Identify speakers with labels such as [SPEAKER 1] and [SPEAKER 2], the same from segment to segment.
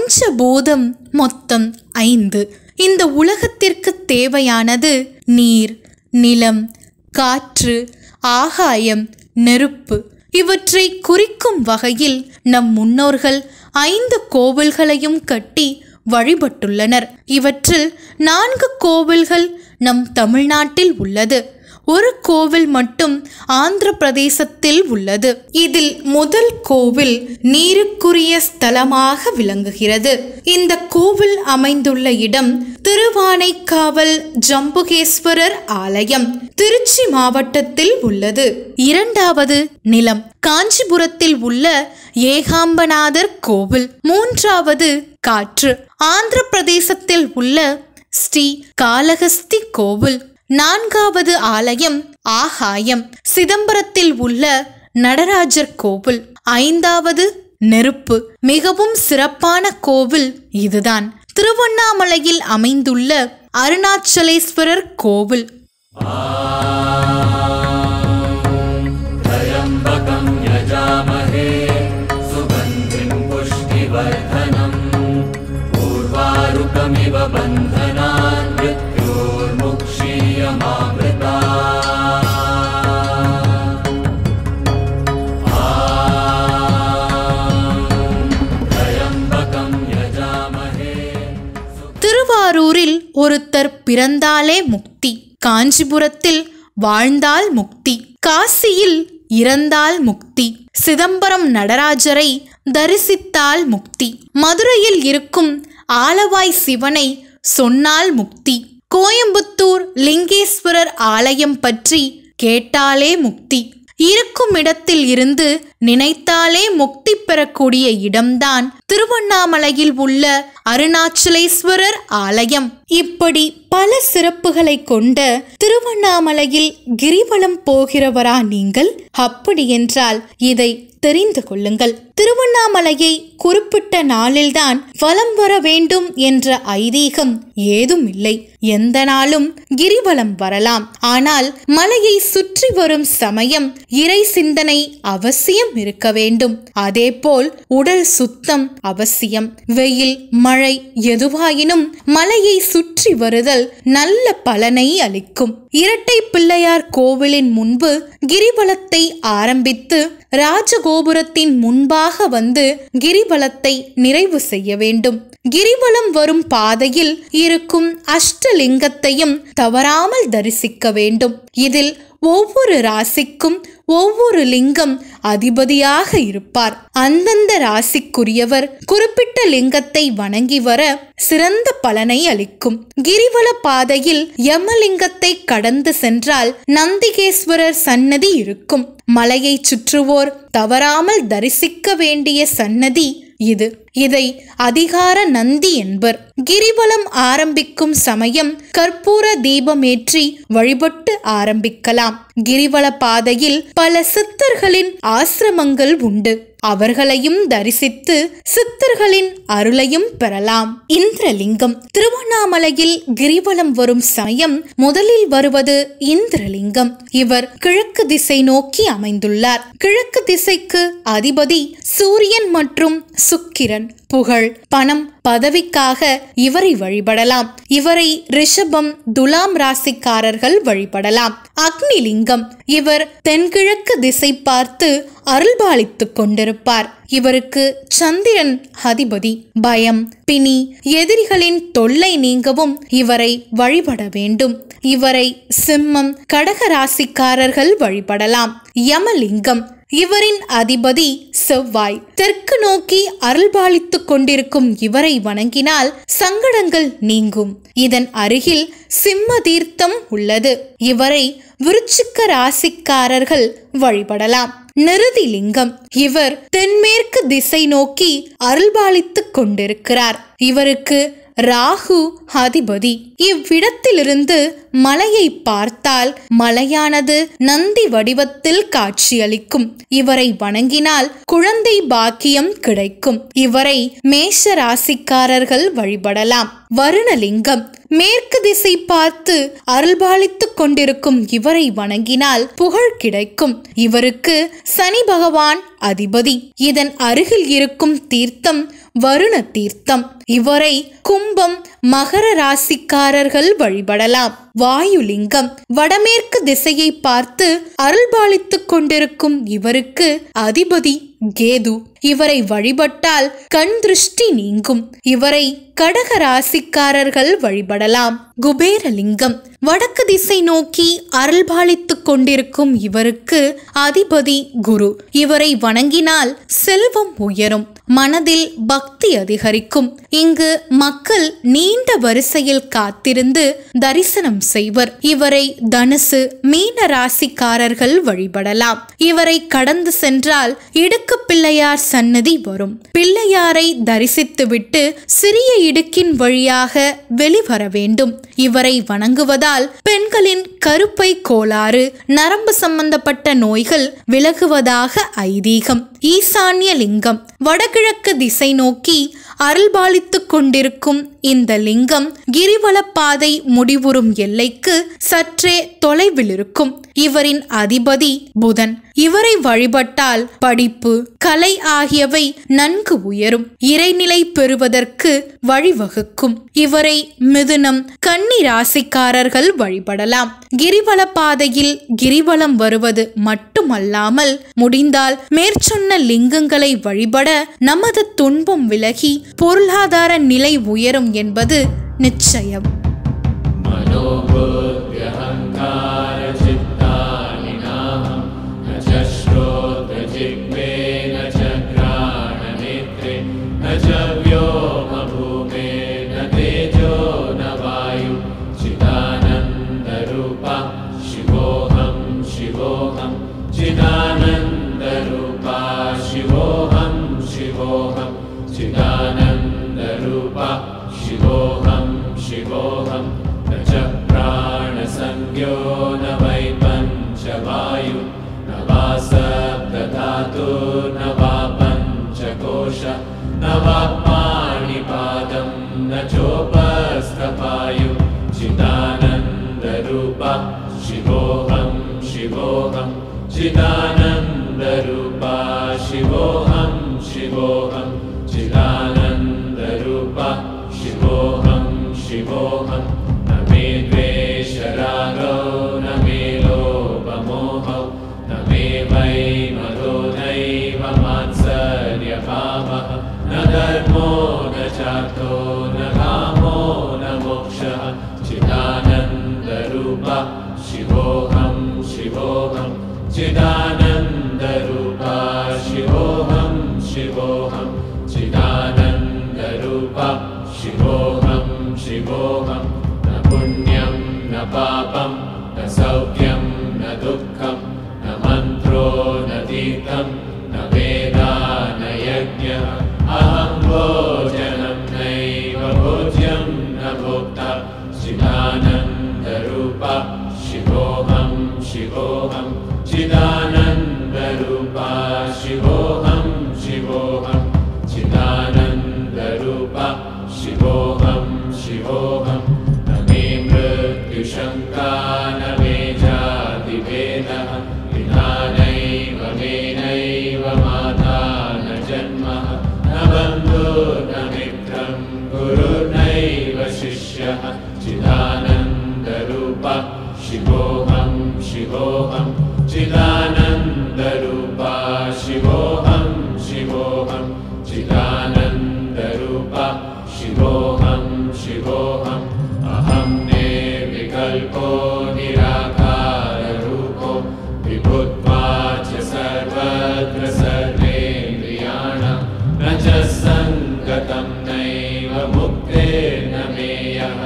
[SPEAKER 1] பஞ்சபூதம் மொத்தம் ஐந்து இந்த உலகத்திற்கு தேவையானது நீர் நிலம் காற்று ஆகாயம் நெருப்பு இவற்றை குறிக்கும் வகையில் நம் முன்னோர்கள் ஐந்து கோவில்களையும் கட்டி வழிபட்டுள்ளனர் இவற்றில் நான்கு கோவில்கள் நம் தமிழ்நாட்டில் உள்ளது ஒரு கோவில் மட்டும் ஆந்திர பிரதேசத்தில் உள்ளது இதில் முதல் கோவில் நீருக்குரிய ஸ்தலமாக விளங்குகிறது இந்த கோவில் அமைந்துள்ள இடம் திருவானைக்காவல் ஜம்புகேஸ்வரர் ஆலயம் திருச்சி மாவட்டத்தில் உள்ளது இரண்டாவது நிலம் காஞ்சிபுரத்தில் உள்ள ஏகாம்பநாதர் கோவில் மூன்றாவது காற்று ஆந்திர பிரதேசத்தில் உள்ள ஸ்ரீ காளஹஸ்தி கோவில் நான்காவது ஆலயம் ஆகாயம் சிதம்பரத்தில் உள்ள நடராஜர் கோவில் ஐந்தாவது நெருப்பு மிகவும் சிறப்பான கோவில் இதுதான் திருவண்ணாமலையில் அமைந்துள்ள அருணாச்சலேஸ்வரர் கோவில்
[SPEAKER 2] त्र्यम्बकं यजामहे सुगन्धिं पुष्टिवर्धनम् पूर्वारुकमिव बन्धनान् मृत्योर्मुक्षीयमामृता त्र्यम्बकं यजामहे
[SPEAKER 1] திருவாரூரில் ஒருத்தர் பிறந்தாலே முக்தி காஞ்சிபுரத்தில் வாழ்ந்தால் முக்தி காசியில் இறந்தால் முக்தி சிதம்பரம் நடராஜரை தரிசித்தால் முக்தி மதுரையில் இருக்கும் ஆலவாய் சிவனை சொன்னால் முக்தி கோயம்புத்தூர் லிங்கேஸ்வரர் ஆலயம் பற்றி கேட்டாலே முக்தி இருக்கும் இடத்தில் இருந்து நினைத்தாலே முக்தி பெறக்கூடிய இடம்தான் திருவண்ணாமலையில் உள்ள அருணாச்சலேஸ்வரர் ஆலயம் இப்படி பல சிறப்புகளை கொண்ட திருவண்ணாமலையில் கிரிவலம் போகிறவரா நீங்கள் அப்படி என்றால் இதை தெரிந்து கொள்ளுங்கள் திருவண்ணாமலையை குறிப்பிட்ட நாளில்தான் வலம் வர வேண்டும் என்ற ஐதீகம் ஏதும் இல்லை எந்த நாளும் கிரிவலம் வரலாம் ஆனால் மலையை சுற்றி வரும் சமயம் இறை சிந்தனை அவசியம் இருக்க வேண்டும் அதேபோல் உடல் சுத்தம் அவசியம் வெயில் மழை எதுவாயினும் மலையை சுற்றி வருதல் நல்ல பலனை அளிக்கும் இரட்டை பிள்ளையார் கோவிலின் முன்பு கிரிவலத்தை ஆரம்பித்து ராஜகோபுரத்தின் முன்பாக வந்து கிரிவலத்தை நிறைவு செய்ய வேண்டும் கிரிவலம் வரும் பாதையில் இருக்கும் அஷ்டலிங்கத்தையும் தவறாமல் தரிசிக்க வேண்டும் இதில் ஒவ்வொரு ராசிக்கும் ஒவ்வொரு லிங்கம் அதிபதியாக இருப்பார் அந்தந்த ராசிக்குரியவர் குறிப்பிட்ட லிங்கத்தை வணங்கி வர சிறந்த பலனை அளிக்கும் கிரிவல பாதையில் யமலிங்கத்தை கடந்து சென்றால் நந்திகேஸ்வரர் சன்னதி இருக்கும் மலையை சுற்றுவோர் தவறாமல் தரிசிக்க வேண்டிய சன்னதி இது இதை அதிகார நந்தி என்பர் கிரிவலம் ஆரம்பிக்கும் சமயம் கற்பூர தீபமேற்றி வழிபட்டு ஆரம்பிக்கலாம் கிரிவல பாதையில் பல சித்தர்களின் ஆசிரமங்கள் உண்டு அவர்களையும் தரிசித்து சித்தர்களின் அருளையும் பெறலாம் இந்திரலிங்கம் திருவண்ணாமலையில் கிரிவலம் வரும் சமயம் முதலில் வருவது இந்திரலிங்கம் இவர் கிழக்கு திசை நோக்கி அமைந்துள்ளார் கிழக்கு திசைக்கு அதிபதி சூரியன் மற்றும் சுக்கிரன் புகழ் பணம் பதவிக்காக இவரை வழிபடலாம் இவரை ரிஷபம் துலாம் ராசிக்காரர்கள் வழிபடலாம் அக்னிலிங்கம் இவர் தென்கிழக்கு திசை பார்த்து அருள்பாலித்துக் கொண்டிருப்பார் இவருக்கு சந்திரன் அதிபதி பயம் பிணி எதிரிகளின் தொல்லை நீங்கவும் இவரை வழிபட வேண்டும் இவரை சிம்மம் கடக ராசிக்காரர்கள் வழிபடலாம் யமலிங்கம் இவரின் அதிபதி செவ்வாய் தெற்கு நோக்கி அருள்பாலித்துக் கொண்டிருக்கும் இவரை வணங்கினால் சங்கடங்கள் நீங்கும் இதன் அருகில் சிம்ம தீர்த்தம் உள்ளது இவரை விருச்சிக்க ராசிக்காரர்கள் வழிபடலாம் நிருதிலிங்கம் இவர் தென்மேற்கு திசை நோக்கி அருள்பாலித்துக் கொண்டிருக்கிறார் இவருக்கு ராகு அதிபதி இவ்விடத்திலிருந்து மலையை பார்த்தால் மலையானது நந்தி வடிவத்தில் காட்சியளிக்கும் இவரை வணங்கினால் குழந்தை பாக்கியம் கிடைக்கும் இவரை மேஷ ராசிக்காரர்கள் வழிபடலாம் வருணலிங்கம் மேற்கு திசை பார்த்து அருள்பாலித்துக் கொண்டிருக்கும் இவரை வணங்கினால் புகழ் கிடைக்கும் இவருக்கு சனி பகவான் அதிபதி இதன் அருகில் இருக்கும் தீர்த்தம் வருண தீர்த்தம் இவரை கும்பம் மகர ராசிக்காரர்கள் வழிபடலாம் வாயுலிங்கம் வடமேற்கு திசையை பார்த்து அருள்பாலித்துக் கொண்டிருக்கும் இவருக்கு அதிபதி கேது இவரை வழிபட்டால் கண் திருஷ்டி நீங்கும் இவரை கடக ராசிக்காரர்கள் வழிபடலாம் குபேரலிங்கம் வடக்கு திசை நோக்கி அருள்பாலித்துக் கொண்டிருக்கும் இவருக்கு அதிபதி குரு இவரை வணங்கினால் செல்வம் உயரும் மனதில் பக்தி அதிகரிக்கும் இங்கு மக்கள் நீண்ட வரிசையில் காத்திருந்து தரிசனம் செய்வர் இவரை தனுசு மீன ராசிக்காரர்கள் வழிபடலாம் இவரை கடந்து சென்றால் இடுக்கு பிள்ளையார் சன்னதி வரும் பிள்ளையாரை தரிசித்துவிட்டு சிறிய இடுக்கின் வழியாக வெளிவர வேண்டும் இவரை வணங்குவதால் பெண்களின் கருப்பை கோளாறு நரம்பு சம்பந்தப்பட்ட நோய்கள் விலகுவதாக ஐதீகம் ஈசான்ய லிங்கம் வடகிழக்கு திசை நோக்கி அருள்பாலித்துக் கொண்டிருக்கும் இந்த லிங்கம் கிரிவலப்பாதை முடிவுறும் எல்லைக்கு சற்றே தொலைவில் இருக்கும் இவரின் அதிபதி புதன் இவரை வழிபட்டால் படிப்பு கலை ஆகியவை நன்கு உயரும் இறைநிலை பெறுவதற்கு வழிவகுக்கும் இவரை மிதுனம் கன்னி ராசிக்காரர்கள் வழிபடலாம் கிரிவல பாதையில் கிரிவலம் வருவது மட்டுமல்லாமல் முடிந்தால் மேற்சொன்ன லிங்கங்களை வழிபட நமது துன்பம் விலகி பொருளாதார நிலை உயரும் என்பது நிச்சயம்
[SPEAKER 2] मनोबुद्ध्यहङ्कारचित्तानि नाहं न च श्रोत्रजिह्वे न च घ्राणनेत्रे न च व्योमभूमे न तेजो न वायु चिदानन्दरूपा शिवोऽहं शिवोऽहं चिदानन्दरूपा शिवोऽहं शिवोऽहं चिदानन्दरूपा शिवोऽहं शिवोऽहं न च प्राणसंज्ञो न वै पञ्चवायु न वा सप्तधातु न वा पञ्चकोश न वा पाणिपादं न चोपस्थपायु चिदानन्दरूपा शिवोऽहं शिवोऽहं चिदानन्दरूपा शिवोऽहं शिवोऽहं चिदानन्दरूपा शिवोऽहं शिवोऽहं न मे द्वेषरागौ न मे लोभमोहौ न मे वै मदो नैव मात्सर्यभावः न धर्मो न चार्थो न कामो न मोक्षः चिदानन्दरूपा शिवोऽहं शिवोऽहं चिदानन्दरूपा शिवोऽहं शिवोऽहं चिदानन्दरूपा शिवोऽहं शिवोऽहं न पुण्यं न पापं न सौख्यं न दुःखं न मन्त्रो न तीर्थं न वेदा न यज्ञः अहं भोजनं नैव भोज्यं न भोक्ता चिदानन्दरूपा शिवोऽहं शिवोऽहं चिदानन्दरूपा शिवोऽहं शिवोऽहं चिदानन्दरूपा शिवोऽहं शिवोऽहं न मे मृत्युशङ्का न मे जातिभेदः विना नैव मे नैव माता न जन्मः न बन्धुर्न मित्रं गुरुर्नैव शिष्यः चिदानन्दरूपा शिवोऽहं शिवोऽहं चिदानन्दरूपा शिवोऽहं शिवोऽहं चिदानन्दरूपा शिवोऽहं शिवोऽहम् अहं निर्विकल्पो निराकाररूपो विभुत्वा च सर्वत्र सर्वेन्द्रियाणां न च सङ्गतं नैव मुक्तेर्न मेयः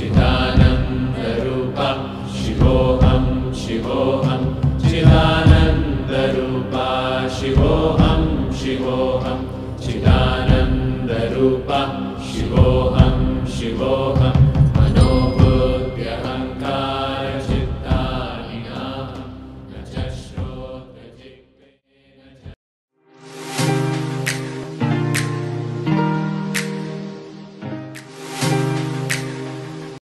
[SPEAKER 2] चिदानन्दरूपा शिवोऽहं शिवोऽहं चिदानन्दरूपा शिवोऽहं शिवोऽहं चिदानन्दरूपा शिवोऽहं शिवोऽहं